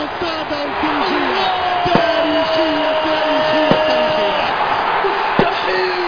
ريمونتادا تاريخية تاريخية تاريخية تاريخية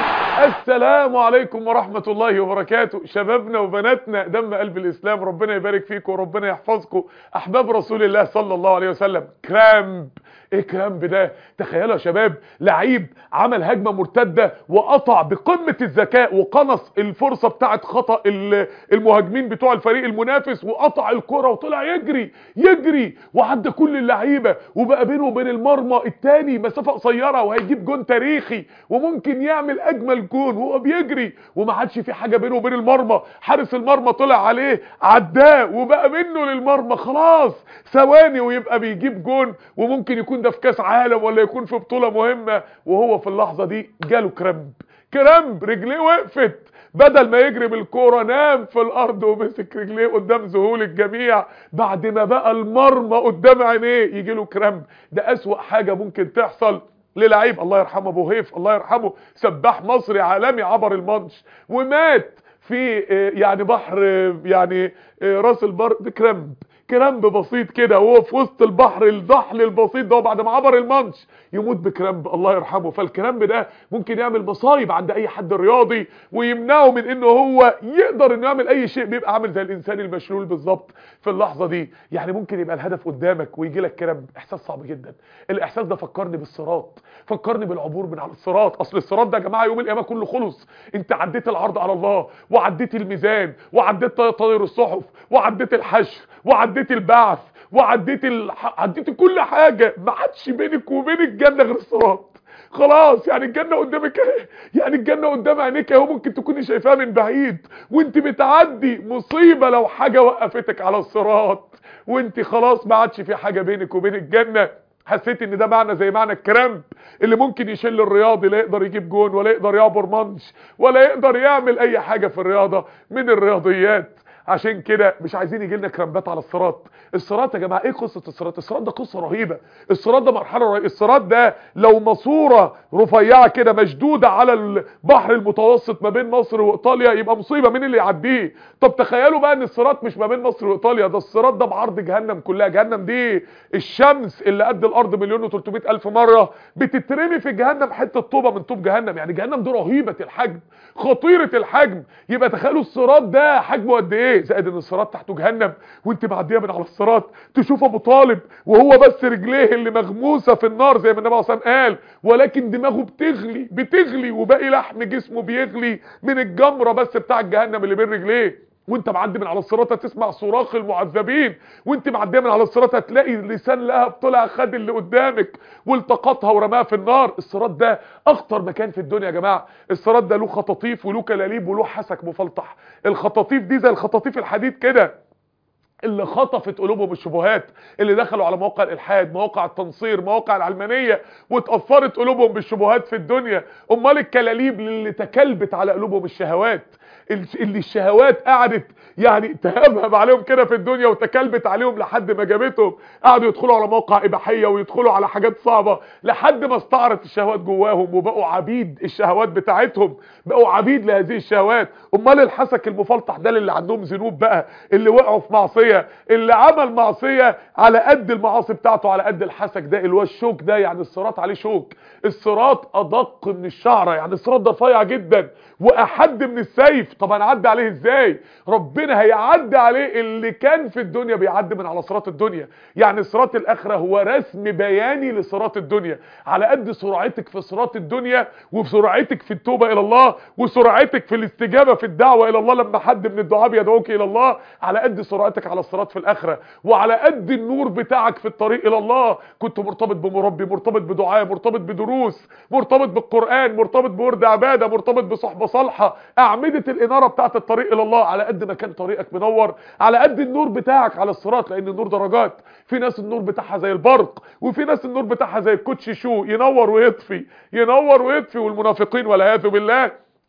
السلام عليكم ورحمة الله وبركاته شبابنا وبناتنا دم قلب الإسلام ربنا يبارك فيكم وربنا يحفظكم أحباب رسول الله صلى الله عليه وسلم كرامب ايه كرامب ده تخيلوا يا شباب لعيب عمل هجمة مرتدة وقطع بقمة الذكاء وقنص الفرصة بتاعت خطأ ال- المهاجمين بتوع الفريق المنافس وقطع الكرة وطلع يجري يجري وعدى كل اللعيبة وبقى بينه وبين المرمى التاني مسافة قصيرة وهيجيب جون تاريخي وممكن يعمل اجمل جون وهو بيجري وما عادش في حاجة بينه وبين المرمى حارس المرمى طلع عليه عداه وبقى منه للمرمى خلاص ثواني ويبقى بيجيب جون وممكن يكون ده في كاس عالم ولا يكون في بطولة مهمة وهو في اللحظة دي جاله كرامب كرامب رجليه وقفت بدل ما يجري بالكوره نام في الارض ومسك رجليه قدام ذهول الجميع بعد ما بقى المرمى قدام عينيه يجي له كرامب ده اسوأ حاجة ممكن تحصل للعيب الله يرحمه ابو هيف الله يرحمه سباح مصري عالمي عبر المانش ومات في آه، يعني بحر آه، يعني آه، راس البر بكرامب كرامب بسيط كده وهو في وسط البحر الضحل البسيط ده بعد ما عبر المانش يموت بكرامب الله يرحمه فالكرامب ده ممكن يعمل مصايب عند اي حد رياضي ويمنعه من انه هو يقدر انه يعمل اي شيء بيبقى عامل زي الانسان المشلول بالظبط في اللحظه دي يعني ممكن يبقى الهدف قدامك ويجي لك كرامب احساس صعب جدا الاحساس ده فكرني بالصراط فكرني بالعبور من على الصراط اصل الصراط ده يا جماعه يوم القيامه كله خلص انت عديت العرض على الله وعديت الميزان وعديت طير الصحف وعديت الحشر وعديت البعث وعديت الح... عديت كل حاجه ما عادش بينك وبين الجنه غير الصراط خلاص يعني الجنه قدامك اهي يعني الجنه قدام عينيك اهو ممكن تكوني شايفاها من بعيد وانت بتعدي مصيبه لو حاجه وقفتك على الصراط وانت خلاص ما عادش في حاجه بينك وبين الجنه حسيت ان ده معنى زي معنى الكرامب اللي ممكن يشل الرياضي لا يقدر يجيب جون ولا يقدر يعبر مانش ولا يقدر يعمل اي حاجه في الرياضه من الرياضيات عشان كده مش عايزين يجي لنا كرامبات على الصراط الصراط يا جماعه ايه قصه الصراط الصراط ده قصه رهيبه الصراط ده مرحله رهيبة. الصراط ده لو ماسوره رفيعه كده مشدوده على البحر المتوسط ما بين مصر وايطاليا يبقى مصيبه مين اللي يعديه طب تخيلوا بقى ان الصراط مش ما بين مصر وايطاليا ده الصراط ده بعرض جهنم كلها جهنم دي الشمس اللي قد الارض مليون و300 الف مره بتترمي في جهنم حته طوبه من طوب جهنم يعني جهنم دي رهيبه الحجم خطيره الحجم يبقى تخيلوا الصراط ده حجمه قد ايه زائد ان الصراط تحته جهنم وانت معديه من على الصراط تشوف ابو طالب وهو بس رجليه اللي مغموسه في النار زي ما النبي عليه الصلاه والسلام قال ولكن دماغه بتغلي بتغلي وباقي لحم جسمه بيغلي من الجمره بس بتاع الجهنم اللي بين رجليه وانت معدي من على الصراط هتسمع صراخ المعذبين وانت معديه من على الصراط هتلاقي لسان لهب طلع خد اللي قدامك والتقطها ورماها في النار الصراط ده اخطر مكان في الدنيا يا جماعه الصراط ده له خطاطيف وله كلاليب وله حسك مفلطح الخطاطيف دي زي الخطاطيف الحديد كده اللي خطفت قلوبهم الشبهات اللي دخلوا على مواقع الالحاد مواقع التنصير مواقع العلمانيه واتاثرت قلوبهم بالشبهات في الدنيا امال الكلاليب اللي تكلبت على قلوبهم الشهوات اللي الشهوات قعدت يعني تهبهب عليهم كده في الدنيا وتكلبت عليهم لحد ما جابتهم قعدوا يدخلوا على مواقع اباحيه ويدخلوا على حاجات صعبه لحد ما استعرت الشهوات جواهم وبقوا عبيد الشهوات بتاعتهم بقوا عبيد لهذه الشهوات امال الحسك المفلطح ده اللي عندهم ذنوب بقى اللي وقعوا في معصيه اللي عمل معصيه على قد المعاصي بتاعته على قد الحسك ده اللي هو الشوك ده يعني الصراط عليه شوك الصراط ادق من الشعره يعني الصراط ده رفيع جدا واحد من السيف طب هنعدي عليه ازاي ربنا هيعدي عليه اللي كان في الدنيا بيعدي من على صراط الدنيا يعني صراط الاخره هو رسم بياني لصراط الدنيا على قد سرعتك في صراط الدنيا وسرعتك في التوبه الى الله وسرعتك في الاستجابه في الدعوه الى الله لما حد من الدعاء بيدعوك الى الله على قد سرعتك على الصراط في الاخره وعلى قد النور بتاعك في الطريق الى الله كنت مرتبط بمربي مرتبط بدعاء مرتبط بدروس مرتبط بالقران مرتبط بورد عباده مرتبط بصحبه صالحه اعمده الاناره بتاعه الطريق الى الله على قد ما كان طريقك منور على قد النور بتاعك على الصراط لان النور درجات في ناس النور بتاعها زي البرق وفي ناس النور بتاعها زي الكوتش شو ينور ويطفي ينور ويطفي والمنافقين والعياذ بالله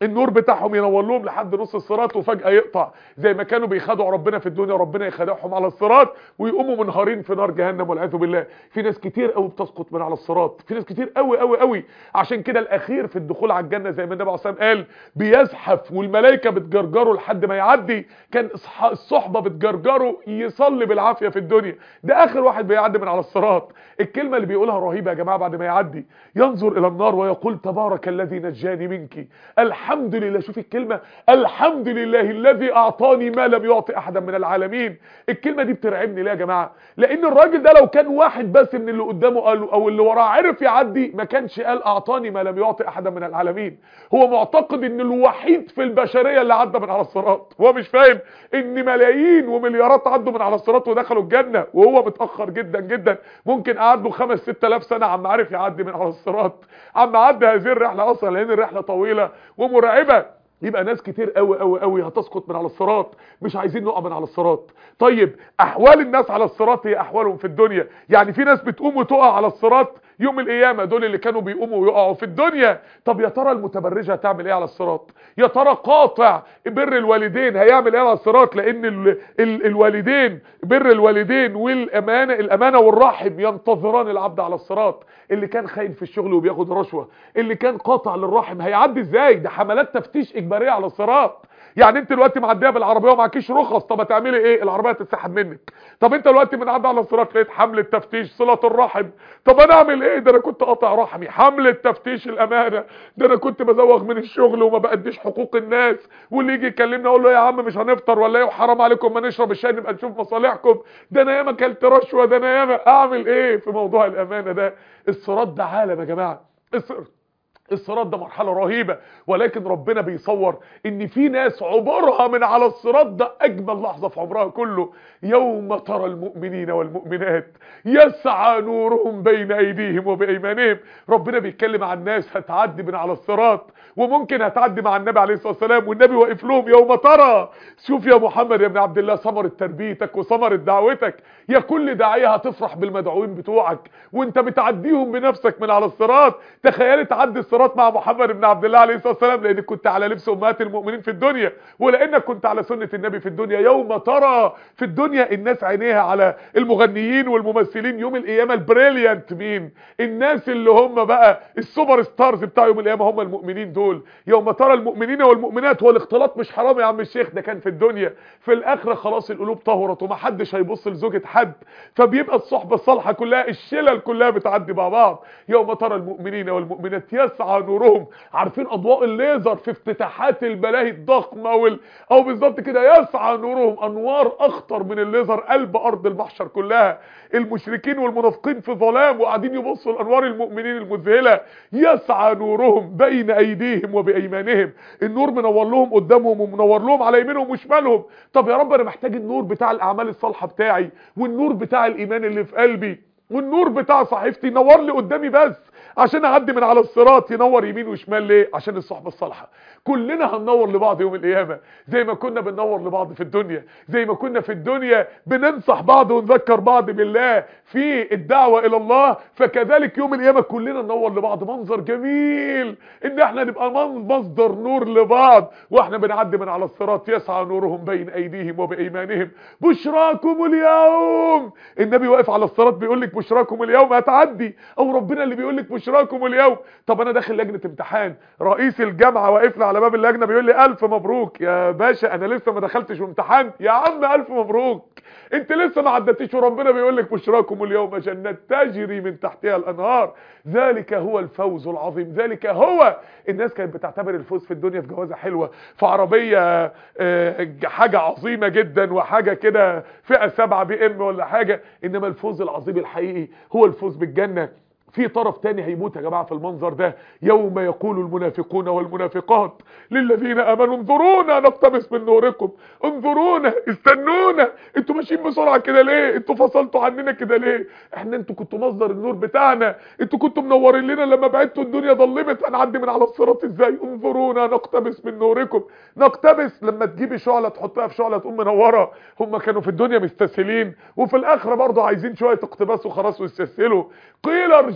النور بتاعهم ينور لهم لحد نص الصراط وفجأة يقطع زي ما كانوا بيخدعوا ربنا في الدنيا ربنا يخدعهم على الصراط ويقوموا منهارين في نار جهنم والعياذ بالله في ناس كتير قوي بتسقط من على الصراط في ناس كتير قوي قوي قوي عشان كده الاخير في الدخول على الجنه زي ما النبي عليه الصلاه والسلام قال بيزحف والملائكه بتجرجره لحد ما يعدي كان إصح- الصحبه بتجرجره يصلي بالعافيه في الدنيا ده اخر واحد بيعدي من على الصراط الكلمه اللي بيقولها رهيبه يا جماعه بعد ما يعدي ينظر الى النار ويقول تبارك الذي نجاني منك الحمد لله شوف الكلمه الحمد لله الذي اعطاني ما لم يعطي احدا من العالمين الكلمه دي بترعبني ليه يا جماعه لان الراجل ده لو كان واحد بس من اللي قدامه قاله او اللي وراه عرف يعدي ما كانش قال اعطاني ما لم يعطي احدا من العالمين هو معتقد ان الوحيد في البشريه اللي عدى من على الصراط هو مش فاهم ان ملايين ومليارات عدوا من على الصراط ودخلوا الجنه وهو متاخر جدا جدا ممكن قعد له 5 6000 سنه عم عارف يعدي من على الصراط عم عدى هذه الرحله اصلا لان الرحله طويله ومرعبه يبقى ناس كتير قوي قوي قوي هتسقط من على الصراط مش عايزين نقع من على الصراط طيب احوال الناس على الصراط هي احوالهم في الدنيا يعني في ناس بتقوم وتقع على الصراط يوم القيامه دول اللي كانوا بيقوموا ويقعوا في الدنيا طب يا ترى المتبرجه هتعمل ايه على الصراط يا ترى قاطع بر الوالدين هيعمل ايه على الصراط لان ال ال الوالدين بر الوالدين والامانه الامانه والرحم ينتظران العبد على الصراط اللي كان خاين في الشغل وبياخد رشوه اللي كان قاطع للرحم هيعدي ازاي ده حملات تفتيش اجباريه على الصراط يعني انت دلوقتي معديه بالعربيه ومعكيش رخص طب هتعملي ايه العربيه هتتسحب منك طب انت دلوقتي بنعدي على الصراط لقيت حمله تفتيش صله الرحم طب انا اعمل ايه ده انا كنت قاطع رحمي حمله تفتيش الامانه ده انا كنت بزوغ من الشغل وما باديش حقوق الناس واللي يجي يكلمني اقول له يا عم مش هنفطر ولا ايه وحرام عليكم ما نشرب الشاي نبقى نشوف مصالحكم ده انا ياما اكلت رشوه ده انا ياما اعمل ايه في موضوع الامانه ده الصراط ده عالم يا جماعه الصراط الصراط ده مرحلة رهيبة ولكن ربنا بيصور ان في ناس عبورها من على الصراط ده اجمل لحظة في عمرها كله يوم ترى المؤمنين والمؤمنات يسعى نورهم بين ايديهم وبايمانهم ربنا بيتكلم عن ناس هتعدي من على الصراط وممكن هتعدي مع النبي عليه الصلاة والسلام والنبي واقف لهم يوم ترى شوف يا محمد يا ابن عبد الله ثمرة تربيتك وثمرة دعوتك يا كل داعية هتفرح بالمدعوين بتوعك وانت بتعديهم بنفسك من على الصراط تخيل تعدي الصراط مع محمد بن عبد الله عليه الصلاة والسلام لانك كنت على لبس امهات المؤمنين في الدنيا ولانك كنت على سنة النبي في الدنيا يوم ترى في الدنيا الناس عينيها على المغنيين والممثلين يوم القيامة البريليانت مين الناس اللي هم بقى السوبر ستارز بتاع يوم القيامة هم المؤمنين دول يوم ترى المؤمنين والمؤمنات هو الاختلاط مش حرام يا عم الشيخ ده كان في الدنيا في الاخره خلاص القلوب طهرت ومحدش هيبص لزوجة حد فبيبقى الصحبة الصالحة كلها الشلل كلها بتعدي مع بعض يوم ترى المؤمنين والمؤمنات يسعى نورهم عارفين اضواء الليزر في افتتاحات الملاهي الضخمة وال... او بالظبط كده يسعى نورهم انوار اخطر من الليزر قلب ارض المحشر كلها المشركين والمنافقين في ظلام وقاعدين يبصوا لانوار المؤمنين المذهله يسعى نورهم بين ايديهم وبايمانهم النور منور لهم قدامهم ومنور لهم على يمينهم وشمالهم طب يا رب انا محتاج النور بتاع الاعمال الصالحه بتاعي والنور بتاع الايمان اللي في قلبي والنور بتاع صحيفتي ينور لي قدامي بس عشان اعدي من على الصراط ينور يمين وشمال ليه عشان الصحبه الصالحه كلنا هننور لبعض يوم القيامه زي ما كنا بننور لبعض في الدنيا زي ما كنا في الدنيا بننصح بعض ونذكر بعض بالله في الدعوه الى الله فكذلك يوم القيامه كلنا ننور لبعض منظر جميل ان احنا نبقى من- مصدر نور لبعض واحنا بنعدي من على الصراط يسعى نورهم بين ايديهم وبايمانهم بشراكم اليوم النبي واقف على الصراط بيقول لك بشراكم اليوم هتعدي او ربنا اللي بيقول لك بشراكم اليوم طب انا داخل لجنه امتحان رئيس الجامعه واقف لي على باب اللجنه بيقول لي الف مبروك يا باشا انا لسه ما دخلتش امتحان يا عم الف مبروك انت لسه ما عدتيش وربنا بيقول لك بشراكم اليوم جنات تجري من تحتها الانهار ذلك هو الفوز العظيم ذلك هو الناس كانت بتعتبر الفوز في الدنيا في جوازه حلوه في عربيه آه، حاجه عظيمه جدا وحاجه كده فئه سبعة بي ام ولا حاجه انما الفوز العظيم الحقيقي هو الفوز بالجنه في طرف تاني هيموت يا جماعة في المنظر ده يوم يقول المنافقون والمنافقات للذين امنوا انظرونا نقتبس من نوركم انظرونا استنونا انتوا ماشيين بسرعة كده ليه انتوا فصلتوا عننا كده ليه احنا انتوا كنتوا مصدر النور بتاعنا انتوا كنتوا منورين لنا لما بعدتوا الدنيا ضلمت هنعدي من على الصراط ازاي انظرونا نقتبس من نوركم نقتبس لما تجيبي شعلة تحطها في شعلة تقوم منورة هم كانوا في الدنيا مستسهلين وفي الاخرة برضه عايزين شوية اقتباس وخلاص ويستسهلوا قيل ارجعوا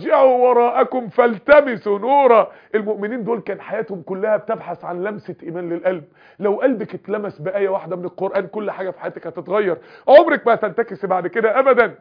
ارجعوا وراءكم فالتمسوا نورا المؤمنين دول كان حياتهم كلها بتبحث عن لمسة ايمان للقلب لو قلبك اتلمس بآية واحدة من القرآن كل حاجة في حياتك هتتغير عمرك ما هتنتكس بعد كده ابدا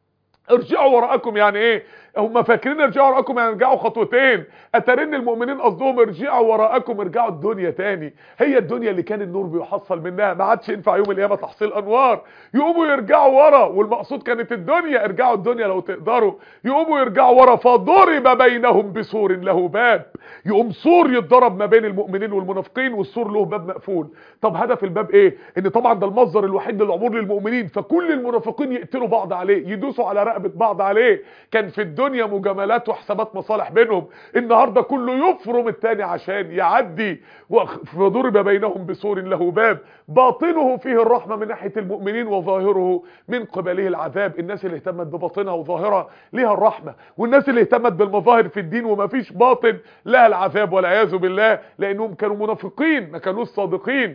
ارجعوا وراءكم يعني ايه هم فاكرين ارجعوا وراءكم يعني ارجعوا خطوتين اترن المؤمنين قصدهم ارجعوا وراءكم ارجعوا الدنيا تاني هي الدنيا اللي كان النور بيحصل منها ما عادش ينفع يوم القيامه تحصيل انوار يقوموا يرجعوا ورا والمقصود كانت الدنيا ارجعوا الدنيا لو تقدروا يقوموا يرجعوا ورا فضرب بينهم بسور له باب يقوم سور يتضرب ما بين المؤمنين والمنافقين والسور له باب مقفول طب هدف الباب ايه ان طبعا ده المصدر الوحيد للعبور للمؤمنين فكل المنافقين يقتلوا بعض عليه يدوسوا على رقبه بعض عليه كان في الدنيا مجاملات وحسابات مصالح بينهم النهارده كله يفرم التاني عشان يعدي فضرب بينهم بسور له باب باطنه فيه الرحمه من ناحيه المؤمنين وظاهره من قبله العذاب الناس اللي اهتمت بباطنها وظاهرها ليها الرحمه والناس اللي اهتمت بالمظاهر في الدين وما فيش باطن لها العذاب والعياذ بالله لانهم كانوا منافقين ما كانوش صادقين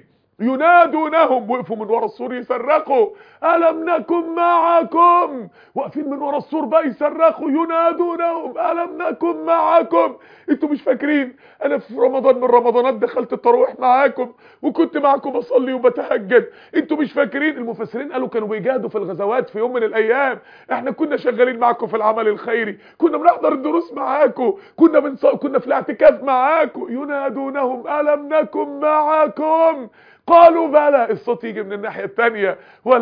ينادونهم وقفوا من ورا السور يصرخوا ألم نكن معكم واقفين من ورا السور بقى يصرخوا ينادونهم ألم نكن معكم انتوا مش فاكرين انا في رمضان من رمضانات دخلت التراويح معاكم وكنت معاكم اصلي وبتهجد انتوا مش فاكرين المفسرين قالوا كانوا بيجاهدوا في الغزوات في يوم من الايام احنا كنا شغالين معاكم في العمل الخيري كنا بنحضر الدروس معاكم كنا بنص... كنا في الاعتكاف معاكم ينادونهم ألم نكن معكم قالوا بلى الصوت يجي من الناحية التانية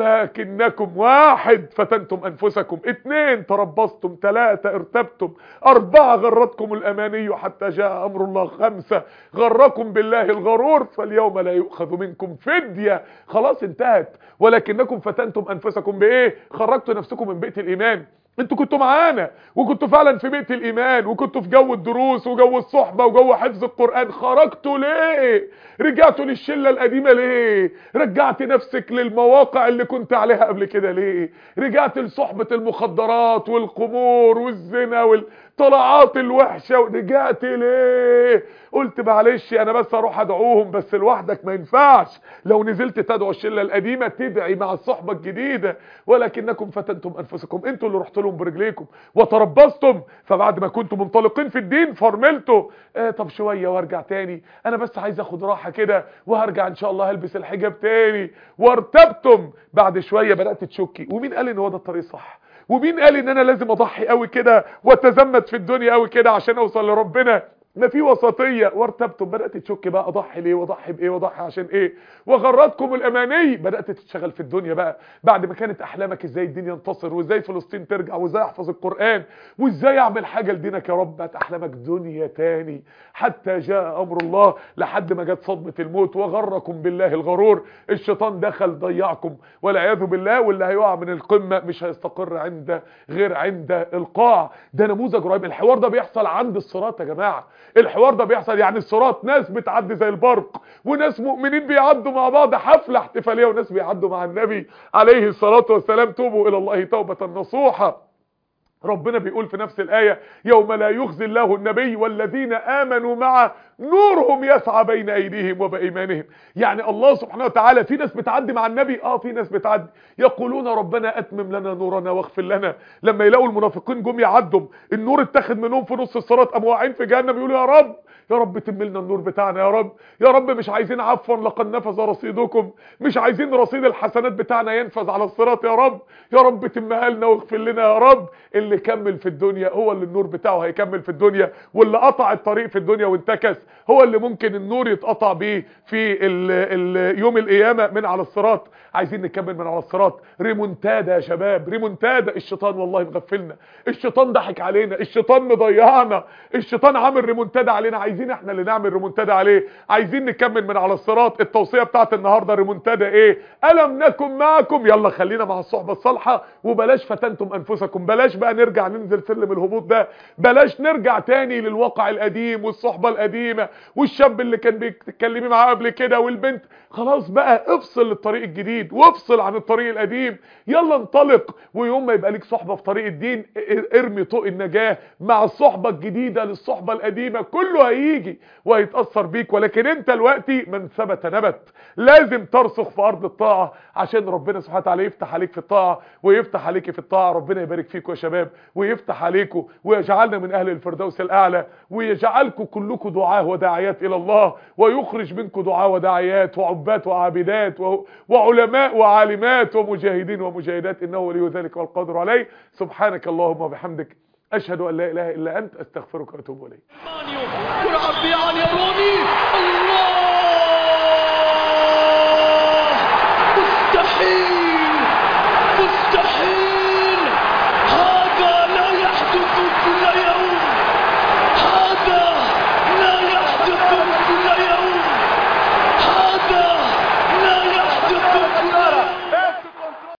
ولكنكم واحد فتنتم أنفسكم اتنين تربصتم تلاتة ارتبتم أربعة غرتكم الأماني حتى جاء أمر الله خمسة غركم بالله الغرور فاليوم لا يؤخذ منكم فدية خلاص انتهت ولكنكم فتنتم أنفسكم بإيه خرجتوا نفسكم من بيت الإيمان انتوا كنتوا معانا وكنتوا فعلا في بيت الايمان وكنتوا في جو الدروس وجو الصحبه وجو حفظ القران خرجتوا ليه رجعتوا للشله القديمه ليه رجعت نفسك للمواقع اللي كنت عليها قبل كده ليه رجعت لصحبه المخدرات والقمور والزنا والطلعات الوحشه ورجعت ليه قلت معلش انا بس اروح ادعوهم بس لوحدك ما ينفعش لو نزلت تدعو الشله القديمه تدعي مع الصحبه الجديده ولكنكم فتنتم انفسكم انتوا اللي رحتوا لهم برجليكم وتربصتم فبعد ما كنتم منطلقين في الدين فرملتوا آه طب شويه وارجع تاني انا بس عايز اخد راحه كده وهرجع ان شاء الله هلبس الحجاب تاني وارتبتم بعد شويه بدات تشكي ومين قال ان هو ده الطريق صح ومين قال ان انا لازم اضحي قوي كده واتزمت في الدنيا قوي كده عشان اوصل لربنا ما في وسطيه وارتبتم بدات تشك بقى اضحي ليه واضحي بايه واضحي عشان ايه وغرتكم الاماني بدات تشتغل في الدنيا بقى بعد ما كانت احلامك ازاي الدين ينتصر وازاي فلسطين ترجع وازاي احفظ القران وازاي اعمل حاجه لدينك يا رب بقت احلامك دنيا تاني حتى جاء امر الله لحد ما جت صدمه الموت وغركم بالله الغرور الشيطان دخل ضيعكم والعياذ بالله واللي هيقع من القمه مش هيستقر عند غير عند القاع ده نموذج رهيب الحوار ده بيحصل عند الصراط يا جماعه الحوار ده بيحصل يعني الصراط ناس بتعدي زي البرق وناس مؤمنين بيعدوا مع بعض حفله احتفاليه وناس بيعدوا مع النبي عليه الصلاه والسلام توبوا الى الله توبه نصوحه ربنا بيقول في نفس الآية يوم لا يخزي الله النبي والذين آمنوا معه نورهم يسعى بين أيديهم وبأيمانهم يعني الله سبحانه وتعالى في ناس بتعدي مع النبي اه في ناس بتعدي يقولون ربنا أتمم لنا نورنا واغفر لنا لما يلاقوا المنافقين جم يعدوا النور اتخذ منهم في نص الصراط قاموا واقعين في جهنم يقولوا يا رب يا رب تم لنا النور بتاعنا يا رب يا رب مش عايزين عفوا لقد نفذ رصيدكم مش عايزين رصيد الحسنات بتاعنا ينفذ على الصراط يا رب يا رب تمها لنا واغفر لنا يا رب اللي كمل في الدنيا هو اللي النور بتاعه هيكمل في الدنيا واللي قطع الطريق في الدنيا وانتكس هو اللي ممكن النور يتقطع بيه في ال ال يوم القيامه من على الصراط عايزين نكمل من على الصراط ريمونتادا يا شباب ريمونتادا الشيطان والله مغفلنا الشيطان ضحك علينا الشيطان مضيعنا الشيطان عامل ريمونتادا علينا عايزين احنا اللي نعمل ريمونتادا عليه عايزين نكمل من على الصراط التوصيه بتاعت النهارده ريمونتادا ايه الم نكن معكم يلا خلينا مع الصحبه الصالحه وبلاش فتنتم انفسكم بلاش بقى نرجع ننزل سلم الهبوط ده بلاش نرجع تاني للواقع القديم والصحبه القديمه والشاب اللي كان بيتكلمي معاه قبل كده والبنت خلاص بقى افصل للطريق الجديد الجديد وافصل عن الطريق القديم يلا انطلق ويوم ما يبقى ليك صحبة في طريق الدين ارمي طوق النجاة مع الصحبة الجديدة للصحبة القديمة كله هيجي وهيتأثر بيك ولكن انت دلوقتي من ثبت نبت لازم ترسخ في ارض الطاعة عشان ربنا سبحانه وتعالى يفتح عليك في الطاعة ويفتح عليك في الطاعة ربنا يبارك فيكم يا شباب ويفتح عليكم ويجعلنا من اهل الفردوس الاعلى ويجعلكم كلكم دعاة وداعيات الى الله ويخرج منكم دعاة وداعيات وعبات وعابدات و- وعلماء وعالمات ومجاهدين ومجاهدات انه ولي ذلك والقادر عليه سبحانك اللهم وبحمدك اشهد ان لا اله الا انت استغفرك واتوب اليك مانيو والعبي عن يروني الله مستحيل